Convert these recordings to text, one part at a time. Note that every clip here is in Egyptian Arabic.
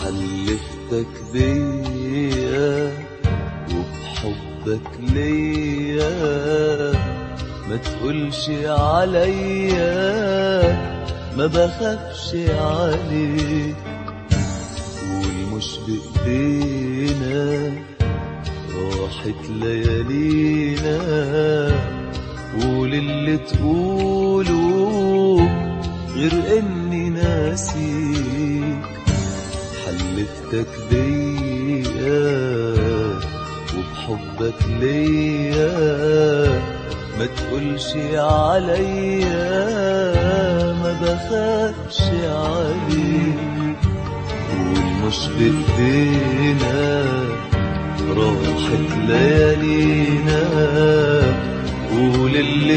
حلفتك بيا وبحبك ليا ما تقولش عليا ما بخافش عليك والمش بإيدينا راحت ليالينا قول اللي تقوله غير اني ناسيك حلفتك بيا وبحبك ليا ما تقولش عليا ما بخافش عليك والمش بإيدينا راحت ليالينا قول اللي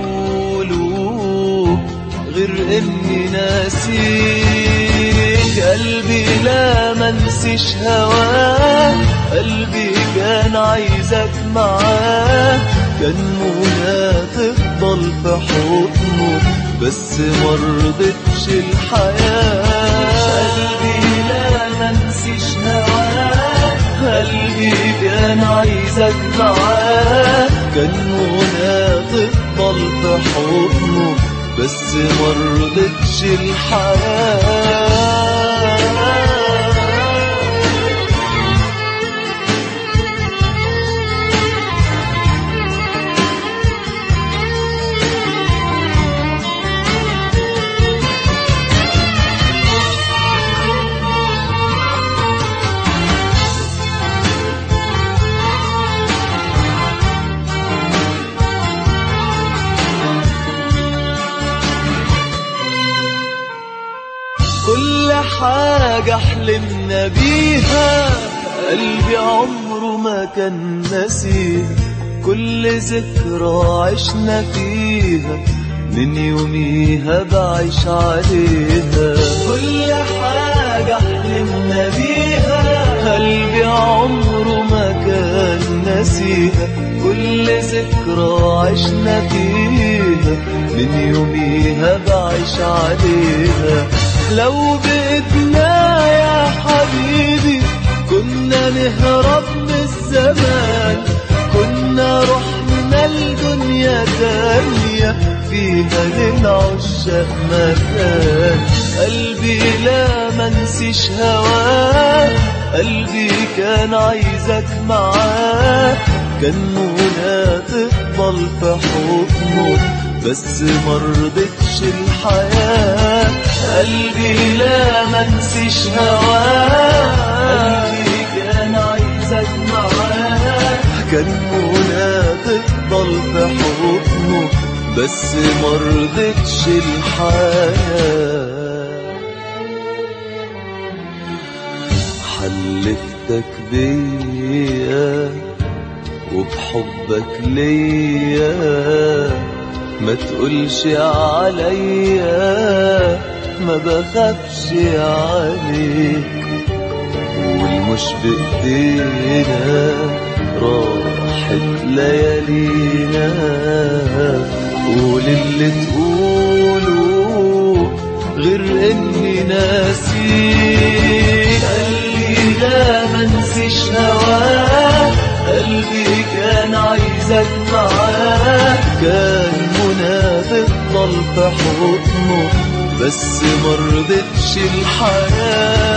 تقوله غير اني ناسيك قلبي لا منسيش هواه قلبي كان عايزك معاه كان منى تفضل في حضنه بس مرضتش الحياة قلبي لا منسيش هواه قلبي كان عايزك معاه كان منى تفضل في حضنه بس مرضتش الحياة كل حاجة حلمنا بيها قلبي عمره ما كان نسيها كل ذكرى عشنا فيها من يوميها بعيش عليها كل حاجة حلمنا بيها قلبي عمره ما كان نسيها كل ذكرى عشنا فيها من يوميها بعيش عليها لو بإيدنا يا حبيبي كنا نهرب من الزمان كنا رحنا لدنيا تانية فيها للعشاق مكان قلبي لا منسيش هواه قلبي كان عايزك معاه كان منى تفضل في حضنه بس مرضتش الحياة قلبي لا منسيش هواه قلبي كان عايزك معاه كان منى تفضل في حضنه بس مرضتش الحياة حلفتك بيا وبحبك ليا ما تقولش عليا ما بخافش عليك والمش بإيدينا راحت ليالينا قول اللي تقوله غير اني ناسيك قلبي لا منسيش هواه قلبي كان عايزك معاه كان منى تفضل في حضنه بس مرضتش الحياه